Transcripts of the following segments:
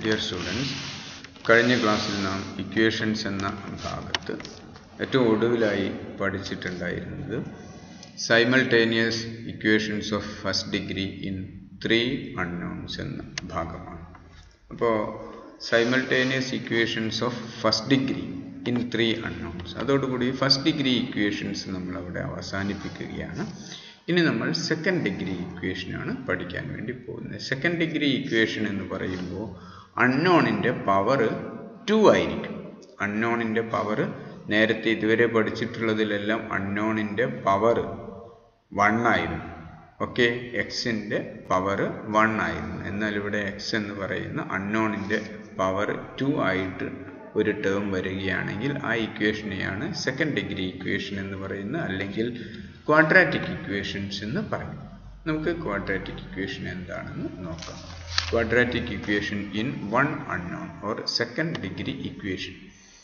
Dear students കഴിഞ്ഞ ക്ലാസ്സിൽ നാം ഇക്വേഷൻസ് എന്ന ഭാഗത്ത് ഏറ്റവും ഒടുവിലായി പഠിച്ചിട്ടുണ്ടായിരുന്നത് simultaneous equations of first degree in three unknowns എന്ന ഭാഗമാണ് അപ്പോൾ simultaneous equations of first degree in three unknowns അതോടുകൂടി ഫസ്റ്റ് ഡിഗ്രി ഇക്വേഷൻസ് നമ്മളവിടെ അവസാനിപ്പിക്കുകയാണ് ഇനി നമ്മൾ സെക്കൻഡ് ഡിഗ്രി ഇക്വേഷനാണ് പഠിക്കാൻ വേണ്ടി പോകുന്നത് സെക്കൻഡ് ഡിഗ്രി ഇക്വേഷൻ എന്ന് പറയുമ്പോൾ അൺനോണിൻ്റെ പവർ ടു ആയിരിക്കും അൺനോണിൻ്റെ പവർ നേരത്തെ ഇതുവരെ പഠിച്ചിട്ടുള്ളതിലെല്ലാം അൺനോണിൻ്റെ പവർ വൺ ആയിരുന്നു ഓക്കെ എക്സിൻ്റെ പവർ വൺ ആയിരുന്നു എന്നാൽ ഇവിടെ എക്സ് എന്ന് പറയുന്ന അൺനോണിൻ്റെ പവർ ടു ആയിട്ട് ഒരു ടേം വരികയാണെങ്കിൽ ആ ഇക്വേഷനെയാണ് സെക്കൻഡ് ഡിഗ്രി ഇക്വേഷൻ എന്ന് പറയുന്നത് അല്ലെങ്കിൽ ക്വാഡ്രാറ്റിക് ഇക്വേഷൻസ് എന്ന് പറയും നമുക്ക് ക്വാഡ്രാറ്റിക് ഇക്വേഷൻ എന്താണെന്ന് നോക്കാം quadratic equation in one unknown or second degree equation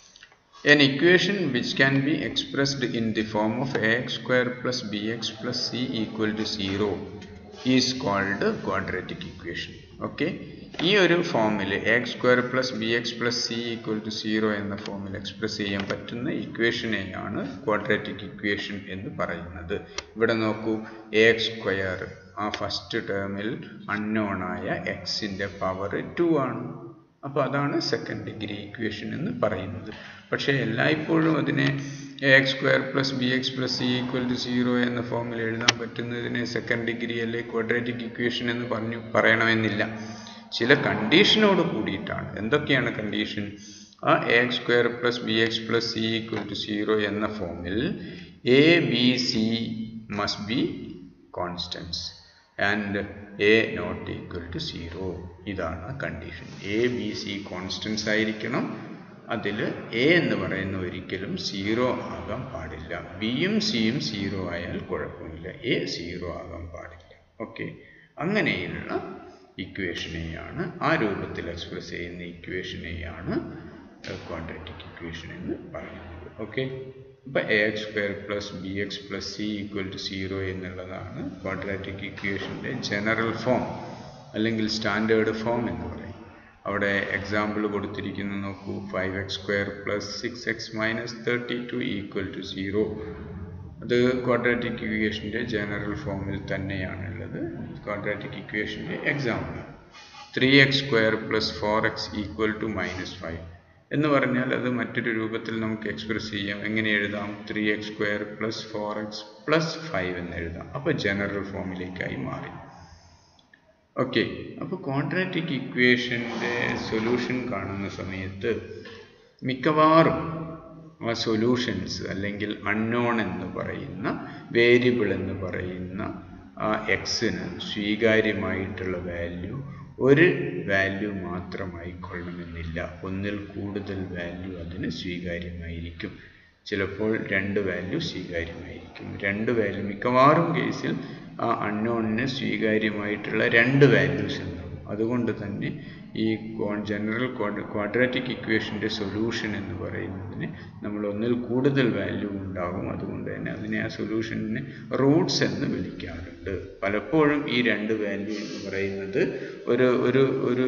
An equation which can be expressed in the form of ax square plus bx plus c equal to 0 is called quadratic equation. Okay ഈ ഒരു ഫോമിൽ x square plus b x plus c equal to zero എന്ന ഫോമിൽ express ചെയ്യാൻ പറ്റുന്ന ഇക്വേഷനെയാണ് quadratic equation എന്ന് പറയുന്നത് ഇവിടെ നോക്കൂ എക്സ് സ്ക്വയർ ആ ഫസ്റ്റ് ടേമിൽ അൺനോണായ എക്സിൻ്റെ പവർ ടു ആണ് അപ്പോൾ അതാണ് സെക്കൻഡ് ഡിഗ്രി ഇക്വേഷൻ എന്ന് പറയുന്നത് പക്ഷേ എല്ലായ്പ്പോഴും അതിനെ x square plus b x plus c equal to zero എന്ന ഫോമിൽ എഴുതാൻ പറ്റുന്നതിനെ സെക്കൻഡ് ഡിഗ്രി അല്ലെ ക്വാഡ്രാറ്റിക് ഇക്വേഷൻ എന്ന് പറഞ്ഞു പറയണമെന്നില്ല ചില കണ്ടീഷനോട് കൂടിയിട്ടാണ് എന്തൊക്കെയാണ് കണ്ടീഷൻ ആ x square plus b x plus c equal to zero എന്ന ഫോമിൽ a b c must be constants and a not equal to zero ഇതാണ് condition a b c constants ആയിരിക്കണം അതിൽ എ എന്ന് പറയുന്ന ഒരിക്കലും സീറോ ആകാൻ പാടില്ല ബിയും സിയും സീറോ ആയാൽ കുഴപ്പമില്ല എ സീറോ ആകാൻ പാടില്ല ഓക്കെ അങ്ങനെയുള്ള ഇക്വേഷനെയാണ് ആ രൂപത്തിൽ എക്സ്പ്രസ് ചെയ്യുന്ന ഇക്വേഷനെയാണ് ക്വാഡ്രാറ്റിക് ഇക്വേഷൻ എന്ന് പറയുന്നത് ഓക്കെ അപ്പോൾ a x square plus b x plus c equal to zero എന്നുള്ളതാണ് ക്വാഡ്രാറ്റിക് ഇക്വേഷൻ്റെ ജനറൽ ഫോം അല്ലെങ്കിൽ സ്റ്റാൻഡേർഡ് ഫോം എന്ന് പറയും അവിടെ എക്സാമ്പിൾ കൊടുത്തിരിക്കുന്നു നോക്കൂ five x square plus six x minus thirty two equal to zero അത് ക്വാഡ്രാറ്റിക് ഇക്വേഷൻ്റെ ജനറൽ ഫോമിൽ തന്നെയാണുള്ളത് ക്വാഡ്രാറ്റിക് ഇക്വേഷൻ്റെ example three x square plus four x equal to minus five എന്ന് പറഞ്ഞാൽ അത് മറ്റൊരു രൂപത്തിൽ നമുക്ക് എക്സ്പ്രസ് ചെയ്യാം എങ്ങനെ എഴുതാം three x square plus four x plus five എന്ന് എഴുതാം അപ്പോൾ ജനറൽ ഫോമിലേക്കായി മാറി ഓക്കെ അപ്പോൾ ക്വാഡ്രാറ്റിക് ഇക്വേഷൻ്റെ സൊല്യൂഷൻ കാണുന്ന സമയത്ത് മിക്കവാറും ആ സൊല്യൂഷൻസ് അല്ലെങ്കിൽ അൺനോൺ എന്ന് പറയുന്ന വേരിയബിൾ എന്ന് പറയുന്ന ആ എക്സിന് സ്വീകാര്യമായിട്ടുള്ള വാല്യൂ ഒരു വാല്യൂ മാത്രമായിക്കൊള്ളണമെന്നില്ല ഒന്നിൽ കൂടുതൽ വാല്യൂ അതിന് സ്വീകാര്യമായിരിക്കും ചിലപ്പോൾ രണ്ട് വാല്യൂ സ്വീകാര്യമായിരിക്കും രണ്ട് വാല്യൂ മിക്കവാറും കേസിൽ ആ അൺനോണിന് സ്വീകാര്യമായിട്ടുള്ള രണ്ട് വാല്യൂസ് ഉണ്ടാവും അതുകൊണ്ട് തന്നെ ഈ ജനറൽ ക്വാഡ്രാറ്റിക് ഇക്വേഷൻ്റെ സൊല്യൂഷൻ എന്ന് പറയുന്നതിന് നമ്മൾ ഒന്നിൽ കൂടുതൽ വാല്യൂ ഉണ്ടാകും അതുകൊണ്ട് തന്നെ അതിനെ ആ സൊല്യൂഷനെ റൂട്ട്സ് എന്ന് വിളിക്കാറുണ്ട് പലപ്പോഴും ഈ രണ്ട് വാല്യൂ എന്ന് പറയുന്നത് ഒരു ഒരു ഒരു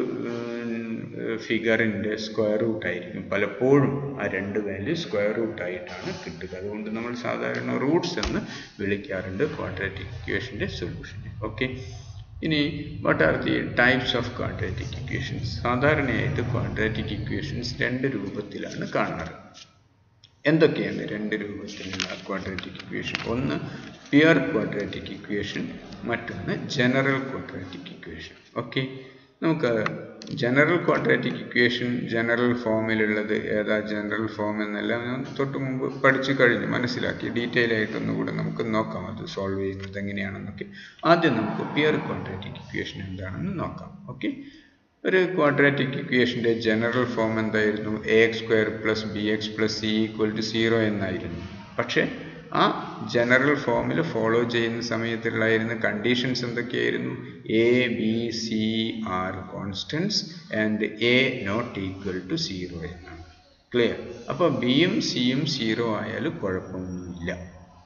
ഫിഗറിൻ്റെ സ്ക്വയർ റൂട്ട് ആയിരിക്കും പലപ്പോഴും ആ രണ്ട് വാല്യൂ സ്ക്വയർ റൂട്ട് ആയിട്ടാണ് കിട്ടുക അതുകൊണ്ട് നമ്മൾ സാധാരണ റൂട്ട്സ് എന്ന് വിളിക്കാറുണ്ട് ക്വാഡ്രാറ്റിക് ഇക്വേഷൻ്റെ സൊല്യൂഷനെ ഓക്കെ ഇനി what are the types of quadratic equations സാധാരണയായിട്ട് ക്വാഡ്രാറ്റിക് ഇക്വേഷൻസ് രണ്ട് രൂപത്തിലാണ് കാണാറ് എന്തൊക്കെയാണ് രണ്ട് രൂപത്തിലുള്ള ക്വാഡ്രാറ്റിക് ഇക്വേഷൻ ഒന്ന് പ്യുർ ക്വാഡ്രാറ്റിക് ഇക്വേഷൻ മറ്റൊന്ന് ജനറൽ ക്വാഡ്രാറ്റിക് ഇക്വേഷൻ ഓക്കെ നമുക്ക് ജനറൽ ക്വാഡ്രാറ്റിക് ഇക്വേഷൻ ജനറൽ ഫോമിലുള്ളത് ഏതാ ജനറൽ ഫോം എന്നെല്ലാം ഞാൻ തൊട്ട് മുമ്പ് പഠിച്ചു കഴിഞ്ഞു മനസ്സിലാക്കി ഡീറ്റെയിൽ ആയിട്ടൊന്നുകൂടെ നമുക്ക് നോക്കാം അത് സോൾവ് ചെയ്യുന്നത് എങ്ങനെയാണെന്നൊക്കെ ആദ്യം നമുക്ക് പ്യുർ ക്വാഡ്രാറ്റിക് ഇക്വേഷൻ എന്താണെന്ന് നോക്കാം ഓക്കെ ഒരു ക്വാഡ്രാറ്റിക് ഇക്വേഷൻ്റെ ജനറൽ ഫോം എന്തായിരുന്നു a x square plus b x plus c equal to zero എന്നായിരുന്നു പക്ഷേ ആ ജനറൽ ഫോമിൽ ഫോളോ ചെയ്യുന്ന സമയത്തുള്ളായിരുന്ന കണ്ടീഷൻസ് എന്തൊക്കെയായിരുന്നു a b c are constants and a not equal to zero എന്നാണ് ക്ലിയർ അപ്പോൾ ബിയും സിയും സീറോ ആയാലും കുഴപ്പമൊന്നുമില്ല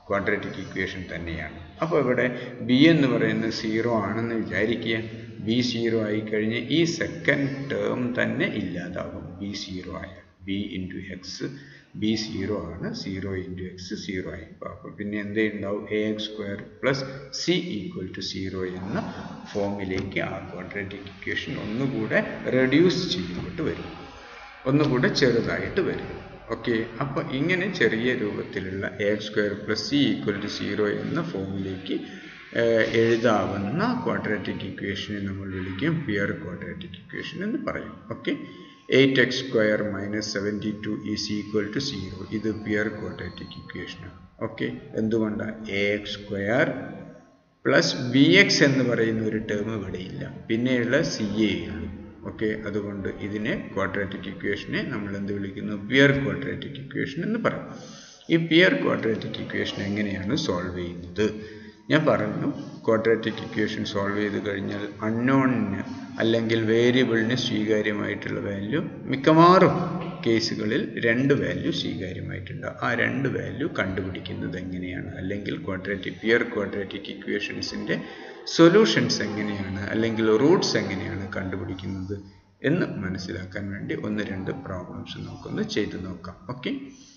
ക്വാഡ്രാറ്റിക് ഇക്വേഷൻ തന്നെയാണ് അപ്പോൾ ഇവിടെ ബി എന്ന് പറയുന്നത് സീറോ ആണെന്ന് വിചാരിക്കുക ബി സീറോ ആയി കഴിഞ്ഞ് ഈ സെക്കൻഡ് ടേം തന്നെ ഇല്ലാതാകും ബി സീറോ ആയ b into x b zero ആണ് സീറോ ഇൻറ്റു എക്സ് സീറോ ആയി അപ്പോൾ പിന്നെ എന്തേ ഉണ്ടാവും a x square plus c equal to zero എന്ന ഫോമിലേക്ക് ആ ക്വാഡ്രാറ്റിക് ഇക്വേഷൻ ഒന്നുകൂടെ റെഡ്യൂസ് ചെയ്യപ്പെട്ട് വരും ഒന്നുകൂടെ ചെറുതായിട്ട് വരും ഓക്കെ അപ്പോൾ ഇങ്ങനെ ചെറിയ രൂപത്തിലുള്ള a x square plus c equal to zero എന്ന ഫോമിലേക്ക് എഴുതാവുന്ന ക്വാഡ്രാറ്റിക് ഇക്വേഷനെ നമ്മൾ വിളിക്കും പിയർ ക്വാഡ്രാറ്റിക് ഇക്വേഷൻ എന്ന് പറയും okay eight x square minus seventy two is equal to zero ഇത് പിയർ ക്വാഡ്രാറ്റിക് ഇക്വേഷനാണ് ഓക്കെ എന്തുകൊണ്ടാണ് a x square plus b x എന്ന് പറയുന്ന ഒരു ടേം ഇവിടെ ഇല്ല പിന്നെയുള്ള സി എ ഉള്ളൂ ഓക്കെ അതുകൊണ്ട് ഇതിനെ ക്വാഡ്രാറ്റിക് ഇക്വേഷനെ നമ്മൾ എന്ത് വിളിക്കുന്നു പിയർ ക്വാഡ്രാറ്റിക് ഇക്വേഷൻ എന്ന് പറയും ഈ പിയർ ക്വാഡ്രാറ്റിക് ഇക്വേഷൻ എങ്ങനെയാണ് സോൾവ് ചെയ്യുന്നത് ഞാൻ പറഞ്ഞു ക്വാഡ്രാറ്റിക് ഇക്വേഷൻ സോൾവ് ചെയ്ത് കഴിഞ്ഞാൽ അൺനോണിന് അല്ലെങ്കിൽ വേരിയബിളിന് സ്വീകാര്യമായിട്ടുള്ള വാല്യൂ മിക്കവാറും കേസുകളിൽ രണ്ട് വാല്യൂ സ്വീകാര്യമായിട്ടുണ്ട് ആ രണ്ട് വാല്യൂ കണ്ടുപിടിക്കുന്നത് എങ്ങനെയാണ് അല്ലെങ്കിൽ ക്വാഡ്രാറ്റിക് പിയർ ക്വാഡ്രാറ്റിക് ഇക്വേഷൻസിൻ്റെ സൊല്യൂഷൻസ് എങ്ങനെയാണ് അല്ലെങ്കിൽ റൂട്ട്സ് എങ്ങനെയാണ് കണ്ടുപിടിക്കുന്നത് എന്ന് മനസ്സിലാക്കാൻ വേണ്ടി ഒന്ന് രണ്ട് പ്രോബ്ലംസ് നമുക്കൊന്ന് ചെയ്തു നോക്കാം okay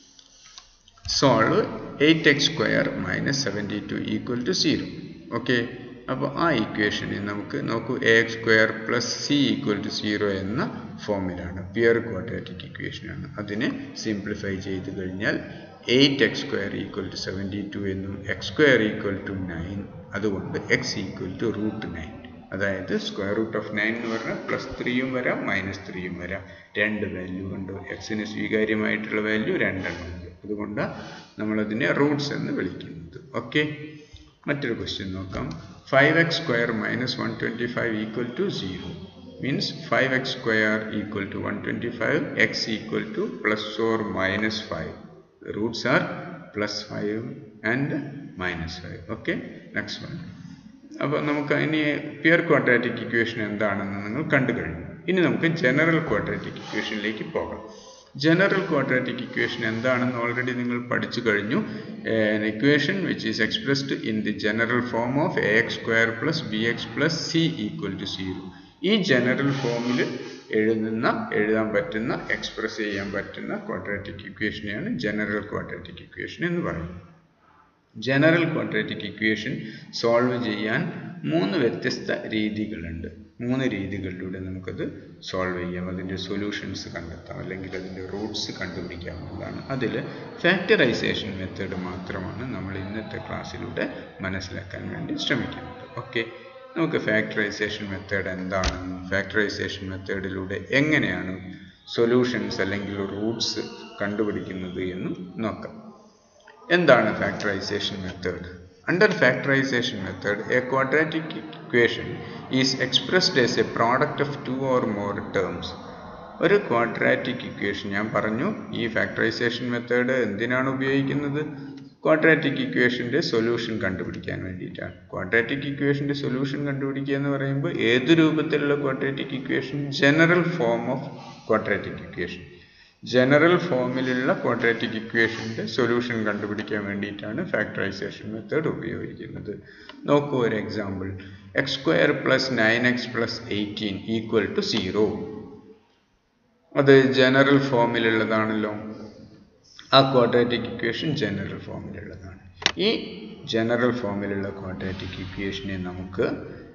solve eight x square minus seventy two equal to zero okay അപ്പോൾ ആ ഇക്വേഷനെ നമുക്ക് നോക്കൂ a x square plus c equal to zero എന്ന ഫോമിലാണ് പിയർ ക്വാഡ്രാറ്റിക് ഇക്വേഷനാണ് അതിനെ സിംപ്ലിഫൈ ചെയ്ത് കഴിഞ്ഞാൽ eight x square equal to seventy two എന്നും x square equal to nine അതുകൊണ്ട് x equal to root nine അതായത് സ്ക്വയർ റൂട്ട് ഓഫ് നയൻ എന്ന് പറഞ്ഞാൽ പ്ലസ് ത്രീയും വരാം മൈനസ് ത്രീയും വരാം രണ്ട് വാല്യൂ ഉണ്ട് എക്സിന് സ്വീകാര്യമായിട്ടുള്ള വാല്യൂ രണ്ടെണ്ണം ഉണ്ട് അതുകൊണ്ടാണ് നമ്മളതിനെ റൂട്ട്സ് എന്ന് വിളിക്കുന്നത് ഓക്കെ മറ്റൊരു ക്വസ്റ്റ്യൻ നോക്കാം five x square minus one twenty five equal to zero means five x square equal to one twenty five x equal to plus or minus five roots are plus five and minus five okay next one അപ്പോൾ നമുക്ക് ഇനി peer quadratic equation എന്താണെന്ന് നിങ്ങൾ കണ്ടു കഴിഞ്ഞു ഇനി നമുക്ക് general quadratic ഇക്വേഷനിലേക്ക് പോകാം ജനറൽ ക്വാഡ്രാറ്റിക് ഇക്വേഷൻ എന്താണെന്ന് ഓൾറെഡി നിങ്ങൾ പഠിച്ചു കഴിഞ്ഞു equation which is expressed in the general form of a x square plus b x plus c equal to zero ഈ ജനറൽ ഫോമിൽ എഴുതുന്ന എഴുതാൻ പറ്റുന്ന എക്സ്പ്രസ് ചെയ്യാൻ പറ്റുന്ന ക്വാഡ്രാറ്റിക് ഇക്വേഷനെയാണ് ജനറൽ ക്വാഡ്രാറ്റിക് ഇക്വേഷൻ എന്ന് പറയുന്നത് ജനറൽ ക്വാഡ്രാറ്റിക് ഇക്വേഷൻ സോൾവ് ചെയ്യാൻ മൂന്ന് വ്യത്യസ്ത രീതികളുണ്ട് മൂന്ന് രീതികളിലൂടെ നമുക്കത് സോൾവ് ചെയ്യാം അതിൻ്റെ സൊല്യൂഷൻസ് കണ്ടെത്താം അല്ലെങ്കിൽ അതിൻ്റെ റൂട്ട്സ് കണ്ടുപിടിക്കാവുന്നതാണ് അതിൽ ഫാക്ടറൈസേഷൻ മെത്തേഡ് മാത്രമാണ് നമ്മൾ ഇന്നത്തെ ക്ലാസ്സിലൂടെ മനസ്സിലാക്കാൻ വേണ്ടി ശ്രമിക്കുന്നത് ഓക്കെ നമുക്ക് ഫാക്ടറൈസേഷൻ മെത്തേഡ് എന്താണെന്നും ഫാക്ടറൈസേഷൻ മെത്തേഡിലൂടെ എങ്ങനെയാണ് സൊല്യൂഷൻസ് അല്ലെങ്കിൽ റൂട്ട്സ് കണ്ടുപിടിക്കുന്നത് എന്നും നോക്കാം എന്താണ് factorisation method Under factorization method, a quadratic equation is expressed as a product of two or more terms. ഒരു ക്വാഡ്രാറ്റിക് ഇക്വേഷൻ ഞാൻ പറഞ്ഞു ഈ ഫാക്ടറൈസേഷൻ മെത്തേഡ് എന്തിനാണ് ഉപയോഗിക്കുന്നത് ക്വാഡ്രാറ്റിക് ഇക്വേഷൻ്റെ സൊല്യൂഷൻ കണ്ടുപിടിക്കാൻ വേണ്ടിയിട്ടാണ് ക്വാഡ്രാറ്റിക് ഇക്വേഷൻ്റെ സൊല്യൂഷൻ കണ്ടുപിടിക്കുക എന്ന് പറയുമ്പോൾ ഏത് രൂപത്തിലുള്ള quadratic equation general form of quadratic equation general ഫോമിലുള്ള ക്വാഡ്രാറ്റിക് ഇക്വേഷൻ്റെ സൊല്യൂഷൻ കണ്ടുപിടിക്കാൻ വേണ്ടിയിട്ടാണ് ഫാക്ടറൈസേഷൻ മെത്തേഡ് ഉപയോഗിക്കുന്നത് നോക്കൂ ഒരു example x square plus nine x plus eighteen equal to zero അത് ജനറൽ ഫോമിലുള്ളതാണല്ലോ ആ ക്വാഡ്രാറ്റിക് ഇക്വേഷൻ ജനറൽ ഫോമിലുള്ളതാണ് ഈ ജനറൽ ഫോമിലുള്ള ക്വാഡ്രാറ്റിക് ഇക്വേഷനെ നമുക്ക്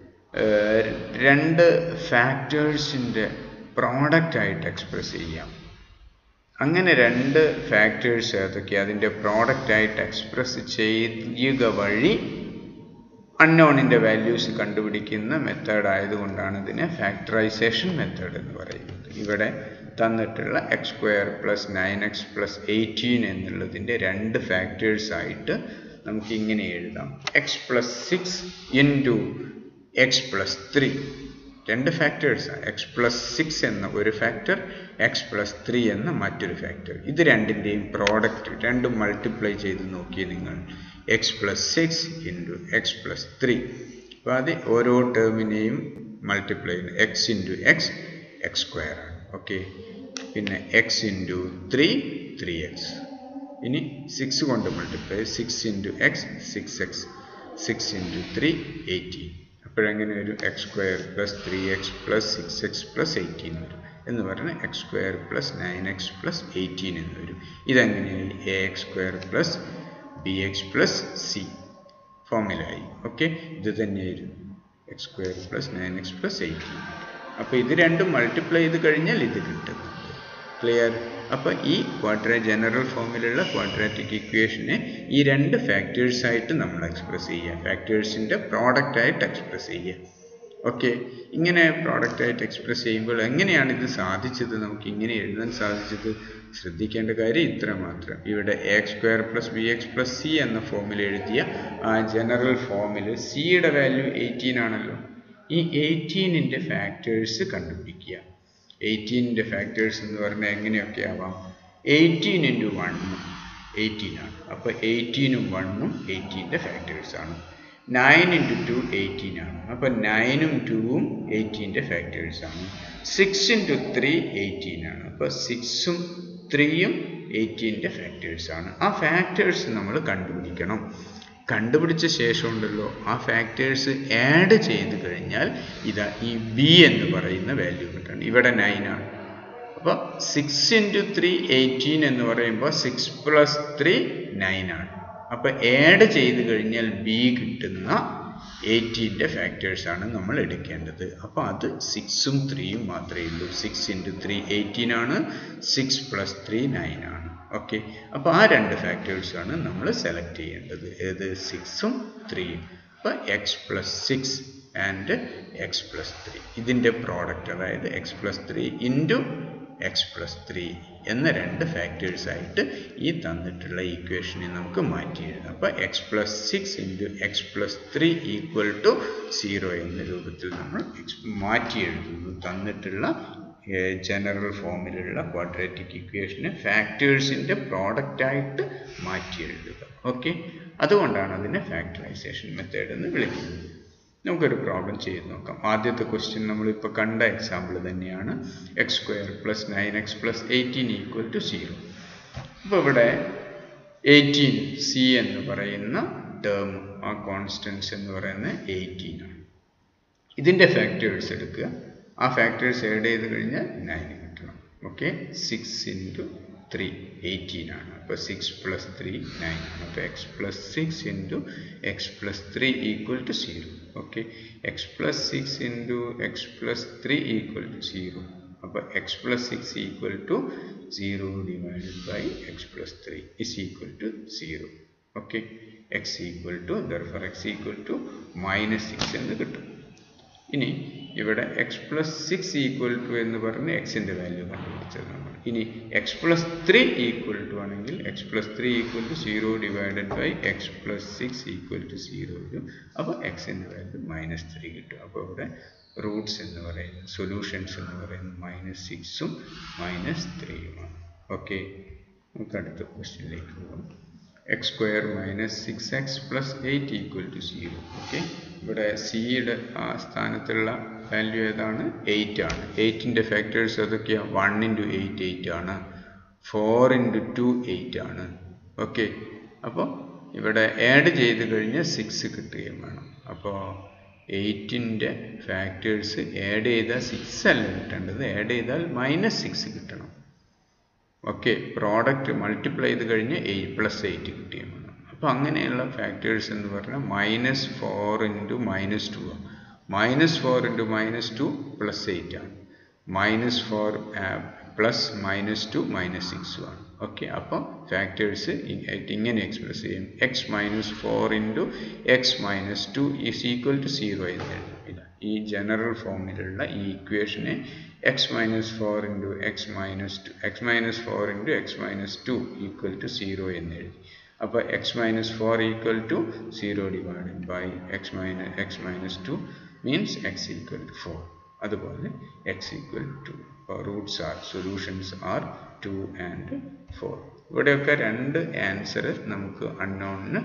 രണ്ട് ഫാക്ടേഴ്സിൻ്റെ പ്രോഡക്റ്റ് ആയിട്ട് എക്സ്പ്രസ് ചെയ്യാം അങ്ങനെ രണ്ട് ഫാക്ടേഴ്സ് ഏതൊക്കെ അതിൻ്റെ പ്രോഡക്റ്റ് ആയിട്ട് എക്സ്പ്രസ് ചെയ്യുക വഴി അൺനോണിൻ്റെ വാല്യൂസ് കണ്ടുപിടിക്കുന്ന മെത്തേഡ് ആയതുകൊണ്ടാണ് ഇതിനെ ഫാക്ടറൈസേഷൻ മെത്തേഡ് എന്ന് പറയുന്നത് ഇവിടെ തന്നിട്ടുള്ള x square plus nine x plus eighteen എന്നുള്ളതിൻ്റെ രണ്ട് ഫാക്ടേഴ്സ് ആയിട്ട് നമുക്ക് ഇങ്ങനെ എഴുതാം x plus six into x plus three രണ്ട് ഫാക്ടേഴ്സ് എക്സ് പ്ലസ് സിക്സ് എന്ന ഒരു ഫാക്ടർ എക്സ് പ്ലസ് ത്രീ എന്ന മറ്റൊരു ഫാക്ടർ ഇത് രണ്ടിൻ്റെയും പ്രോഡക്റ്റ് രണ്ടും മൾട്ടിപ്ലൈ ചെയ്ത് നോക്കി നിങ്ങൾ x plus six into x plus three അപ്പോൾ അത് ഓരോ ടേമിനെയും മൾട്ടിപ്ലൈ ചെയ്യുന്നു x into x x square ആണ് ഓക്കെ പിന്നെ x into three three x ഇനി സിക്സ് കൊണ്ട് multiply six into x six x six into three eighteen അപ്പോഴെങ്ങനെ വരും x square plus three x plus six x plus eighteen വരും എന്ന് പറഞ്ഞാൽ x square plus nine x plus eighteen എന്ന് വരും ഇതെങ്ങനെയായി a x square plus b x plus c ഫോമിലായി okay ഇത് തന്നെയായിരുന്നു x square plus nine x plus eighteen അപ്പോൾ ഇത് രണ്ടും മൾട്ടിപ്ലൈ ചെയ്ത് കഴിഞ്ഞാൽ ഇത് കിട്ടും ക്ലിയർ അപ്പോൾ ഈ ക്വാഡ്ര ജനറൽ ഫോമിലുള്ള ക്വാഡ്രാറ്റിക് ഇക്വേഷനെ ഈ രണ്ട് ഫാക്ടേഴ്സ് ആയിട്ട് നമ്മൾ എക്സ്പ്രസ് ചെയ്യുക ഫാക്ടേഴ്സിൻ്റെ പ്രോഡക്റ്റ് ആയിട്ട് എക്സ്പ്രസ് ചെയ്യുക ഓക്കെ ഇങ്ങനെ പ്രോഡക്റ്റ് ആയിട്ട് എക്സ്പ്രസ് ചെയ്യുമ്പോൾ എങ്ങനെയാണ് ഇത് സാധിച്ചത് നമുക്ക് ഇങ്ങനെ എഴുതാൻ സാധിച്ചത് ശ്രദ്ധിക്കേണ്ട കാര്യം ഇത്ര മാത്രം ഇവിടെ a x square plus b x plus c എന്ന ഫോമിൽ എഴുതിയ ആ ജനറൽ ഫോമിൽ സിയുടെ വാല്യൂ എയ്റ്റീൻ ആണല്ലോ ഈ എയ്റ്റീനിൻ്റെ ഫാക്ടേഴ്സ് കണ്ടുപിടിക്കുക എയ്റ്റീനിൻ്റെ ഫാക്ടേഴ്സ് എന്ന് പറഞ്ഞാൽ എങ്ങനെയൊക്കെ ആവാം എയ്റ്റീൻ ഇൻറ്റു വണ്ണും എയ്റ്റീൻ ആണ് അപ്പോൾ എയ്റ്റീനും വണ്ണും എയ്റ്റീൻ്റെ ഫാക്ടേഴ്സ് ആണ് നയൻ ഇൻറ്റു ടു എയ്റ്റീൻ ആണ് അപ്പോൾ നയനും ടൂവും എയ്റ്റീൻ്റെ ഫാക്ടേഴ്സ് ആണ് സിക്സ് ഇൻറ്റു ത്രീ എയ്റ്റീൻ ആണ് അപ്പോൾ സിക്സും ത്രീയും എയ്റ്റീൻ്റെ ഫാക്ടേഴ്സ് ആണ് ആ ഫാക്ടേഴ്സ് നമ്മൾ കണ്ടുപിടിക്കണം കണ്ടുപിടിച്ച ശേഷം ഉണ്ടല്ലോ ആ ഫാക്ടേഴ്സ് ആഡ് ചെയ്ത് കഴിഞ്ഞാൽ ഇതാ ഈ ബി എന്ന് പറയുന്ന വാല്യൂ കിട്ടണം ഇവിടെ നയൻ ആണ് അപ്പോൾ സിക്സ് ഇൻറ്റു ത്രീ എയ്റ്റീൻ എന്ന് പറയുമ്പോൾ സിക്സ് പ്ലസ് ത്രീ നയൻ ആണ് അപ്പോൾ ആഡ് ചെയ്ത് കഴിഞ്ഞാൽ ബി കിട്ടുന്ന എയ്റ്റീൻ്റെ ഫാക്ടേഴ്സാണ് നമ്മൾ എടുക്കേണ്ടത് അപ്പോൾ അത് സിക്സും ത്രീയും മാത്രമേ ഉള്ളൂ സിക്സ് ഇൻറ്റു ത്രീ എയ്റ്റീൻ ആണ് സിക്സ് പ്ലസ് ത്രീ നയൻ ആണ് ഓക്കെ അപ്പോൾ ആ രണ്ട് ഫാക്ടേഴ്സാണ് നമ്മൾ സെലക്ട് ചെയ്യേണ്ടത് ഏത് സിക്സും ത്രീയും അപ്പോൾ x plus six and x plus three ഇതിൻ്റെ പ്രോഡക്റ്റ് അതായത് x plus three into x plus three എന്ന രണ്ട് ഫാക്ടേഴ്സ് ആയിട്ട് ഈ തന്നിട്ടുള്ള ഈക്വേഷനെ നമുക്ക് മാറ്റി എഴുതാം അപ്പോൾ x plus six into x plus three equal to zero എന്ന രൂപത്തിൽ നമ്മൾ മാറ്റി എഴുതുന്നു തന്നിട്ടുള്ള ജനറൽ ഫോമിലുള്ള ക്വാഡ്രാറ്റിക് ഇക്വേഷന് ഫാക്ടേഴ്സിൻ്റെ പ്രോഡക്റ്റായിട്ട് മാറ്റി എഴുതുക ഓക്കെ അതുകൊണ്ടാണ് അതിനെ ഫാക്ടറൈസേഷൻ മെത്തേഡ് എന്ന് വിളിക്കുന്നത് നമുക്കൊരു പ്രോബ്ലം ചെയ്ത് നോക്കാം ആദ്യത്തെ ക്വസ്റ്റ്യൻ നമ്മളിപ്പോൾ കണ്ട എക്സാമ്പിൾ തന്നെയാണ് x square plus nine x plus eighteen equal to zero അപ്പോൾ ഇവിടെ എയ്റ്റീൻ സി എന്ന് പറയുന്ന ടേം ആ കോൺസ്റ്റൻസ് എന്ന് പറയുന്നത് എയ്റ്റീൻ ആണ് ഇതിൻ്റെ ഫാക്ടേഴ്സ് എടുക്കുക ആ ഫാക്ടേഴ്സ് ആഡ് ചെയ്ത് കഴിഞ്ഞാൽ നയൻ കിട്ടണം okay six into three eighteen ആണ് അപ്പോൾ സിക്സ് പ്ലസ് ത്രീ നയൻ ആണ് അപ്പോൾ x plus six into x plus three equal to zero okay x plus six into x plus three equal to zero അപ്പോൾ x plus six equal to zero divided by x plus three is equal to zero okay x equal to therefore x equal to minus six എന്ന് കിട്ടും ഇനി ഇവിടെ x plus six equal to എന്ന് പറഞ്ഞ് എക്സിൻ്റെ value കണ്ടുപിടിച്ചത് നമ്മൾ ഇനി x plus three equal to ആണെങ്കിൽ x plus three equal to zero divided by x plus six equal to zero വരും അപ്പോൾ എക്സിൻ്റെ വാല്യൂ മൈനസ് ത്രീ കിട്ടും അപ്പോൾ ഇവിടെ റൂട്ട്സ് എന്ന് പറയുന്നത് സൊല്യൂഷൻസ് എന്ന് പറയുന്നത് മൈനസ് സിക്സും മൈനസ് ത്രീയുമാണ് ഓക്കെ നമുക്ക് അടുത്ത ക്വസ്റ്റ്യനിലേക്ക് പോകാം x square minus six x plus eight equal to zero okay ഇവിടെ സിയുടെ ആ സ്ഥാനത്തുള്ള വാല്യൂ ഏതാണ് എയ്റ്റ് ആണ് എയ്റ്റിൻ്റെ ഫാക്ടേഴ്സ് ഏതൊക്കെയാണ് വൺ ഇൻറ്റു എയ്റ്റ് എയ്റ്റ് ആണ് ഫോർ ഇൻറ്റു ടു എയ്റ്റ് ആണ് ഓക്കെ അപ്പോൾ ഇവിടെ ആഡ് ചെയ്ത് കഴിഞ്ഞാൽ സിക്സ് കിട്ടുകയും വേണം അപ്പോൾ എയ്റ്റിൻ്റെ ഫാക്ടേഴ്സ് ആഡ് ചെയ്താൽ സിക്സ് അല്ല കിട്ടേണ്ടത് ആഡ് ചെയ്താൽ മൈനസ് സിക്സ് കിട്ടണം ഓക്കെ പ്രോഡക്റ്റ് മൾട്ടിപ്ലൈ ചെയ്ത് കഴിഞ്ഞ് എയ്റ്റ് പ്ലസ് എയ്റ്റ് കിട്ടിയും വേണം അപ്പോൾ അങ്ങനെയുള്ള ഫാക്ടേഴ്സ് എന്ന് പറഞ്ഞാൽ minus four into minus two ആണ് minus four into minus two plus eight ആണ് minus four plus minus two minus സിക്സും ആണ് ഓക്കെ അപ്പോൾ ഫാക്ടേഴ്സ് ഇങ്ങനെ എക്സ്പ്രസ് ചെയ്യും x minus four into x minus two is equal to zero എന്ന് എഴുതും ഈ ജനറൽ ഫോമിലുള്ള ഈ ഇക്വേഷനെ x minus four into x minus two x minus four into x minus two equal to zero എന്ന് എഴുതി അപ്പോൾ x minus four equal to zero divided by x minus x minus two means x equal to four അതുപോലെ x equal to roots are solutions are two and four ഇവിടെയൊക്കെ രണ്ട് answer നമുക്ക് അൺനോണിന്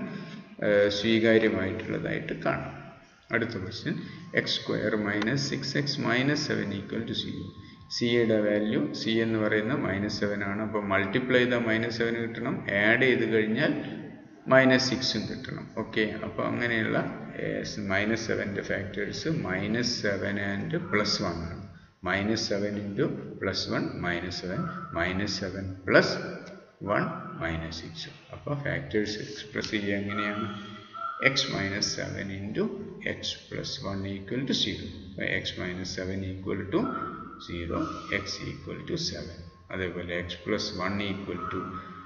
സ്വീകാര്യമായിട്ടുള്ളതായിട്ട് കാണാം അടുത്ത question x square minus six x minus seven equal to zero സിയുടെ value c എന്ന് പറയുന്ന മൈനസ് സെവൻ ആണ് അപ്പോൾ മൾട്ടിപ്ലൈ ചെയ്താൽ മൈനസ് സെവൻ കിട്ടണം ആഡ് ചെയ്ത് കഴിഞ്ഞാൽ മൈനസ് സിക്സും കിട്ടണം ഓക്കെ അപ്പോൾ അങ്ങനെയുള്ള മൈനസ് സെവൻ്റെ factors minus seven and plus one ആണ് minus seven into plus one minus seven minus seven plus one minus six അപ്പോൾ ഫാക്ടേഴ്സ് എക്സ്പ്രസ് ചെയ്യുക എങ്ങനെയാണ് x minus seven into x plus one equal to zero അപ്പോൾ x minus seven equal to zero x equal to seven അതേപോലെ x plus one equal to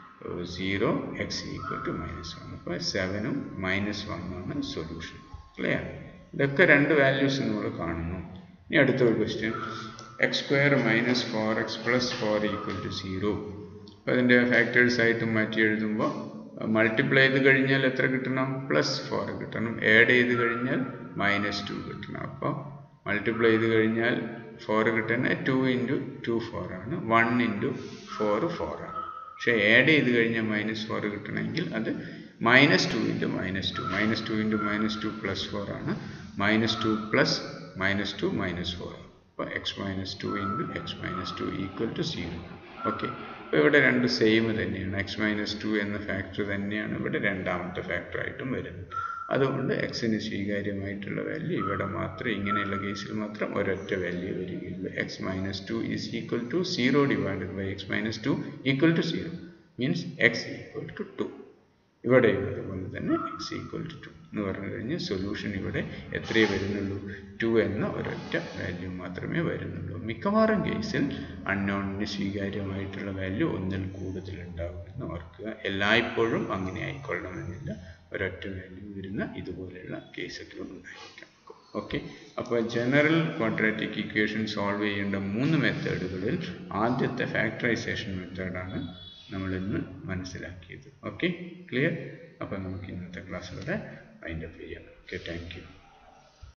zero x equal to minus one അപ്പോൾ സെവനും minus വണ്ണാണ് solution clear ഇതൊക്കെ രണ്ട് values നമ്മൾ കാണുന്നു ഇനി അടുത്ത ഒരു question x square minus four x plus four equal to zero അപ്പോൾ അതിൻ്റെ ഫാക്ടേഴ്സ് ആയിട്ട് മാറ്റി എഴുതുമ്പോൾ മൾട്ടിപ്ലൈ ചെയ്ത് കഴിഞ്ഞാൽ എത്ര കിട്ടണം പ്ലസ് ഫോർ കിട്ടണം ആഡ് ചെയ്ത് കഴിഞ്ഞാൽ മൈനസ് ടു കിട്ടണം അപ്പോൾ മൾട്ടിപ്ലൈ ചെയ്ത് കഴിഞ്ഞാൽ ഫോർ കിട്ടുന്ന ടു ഇൻറ്റു ടു ഫോർ ആണ് വൺ ഇൻറ്റു ഫോർ ഫോർ ആണ് പക്ഷേ ആഡ് ചെയ്ത് കഴിഞ്ഞാൽ മൈനസ് ഫോർ കിട്ടണമെങ്കിൽ അത് minus two into minus two minus two into minus two plus four ആണ് minus two plus minus two minus four അപ്പോൾ x minus two into x minus two equal to zero okay അപ്പോൾ ഇവിടെ രണ്ട് same തന്നെയാണ് x minus two എന്ന factor തന്നെയാണ് ഇവിടെ രണ്ടാമത്തെ ഫാക്ടറായിട്ടും വരുന്നത് അതുകൊണ്ട് എക്സിന് സ്വീകാര്യമായിട്ടുള്ള വാല്യൂ ഇവിടെ മാത്രം ഇങ്ങനെയുള്ള കേസിൽ മാത്രം ഒരൊറ്റ വാല്യൂ വരികയുള്ളൂ x minus two is equal to zero divided by x minus two equal to zero means x equal to two ഇവിടെയും അതുപോലെ തന്നെ എക്സ് ഈക്വൽ ടു ടു എന്ന് പറഞ്ഞു കഴിഞ്ഞാൽ സൊല്യൂഷൻ ഇവിടെ എത്രയേ വരുന്നുള്ളൂ ടു എന്ന ഒരൊറ്റ വാല്യൂ മാത്രമേ വരുന്നുള്ളൂ മിക്കവാറും കേസിൽ അൺനോണിന് സ്വീകാര്യമായിട്ടുള്ള വാല്യൂ ഒന്നിൽ കൂടുതൽ ഉണ്ടാകും എന്ന് ഓർക്കുക എല്ലായ്പ്പോഴും അങ്ങനെ ആയിക്കൊള്ളണമെന്നില്ല ഒരൊറ്റ വാല്യൂ വരുന്ന ഇതുപോലെയുള്ള കേസുകളും ഉണ്ടായിരിക്കാം ഓക്കെ അപ്പോൾ ജനറൽ ക്വാഡ്രാറ്റിക് ഇക്വേഷൻ സോൾവ് ചെയ്യേണ്ട മൂന്ന് മെത്തേഡുകളിൽ ആദ്യത്തെ ഫാക്ടറൈസേഷൻ മെത്തേഡാണ് നമ്മളിന്ന് മനസ്സിലാക്കിയത് ഓക്കെ ക്ലിയർ അപ്പോൾ നമുക്ക് ഇന്നത്തെ ക്ലാസ് ഇവിടെ വൈൻഡപ്പ് ചെയ്യാം ഓക്കെ താങ്ക് യു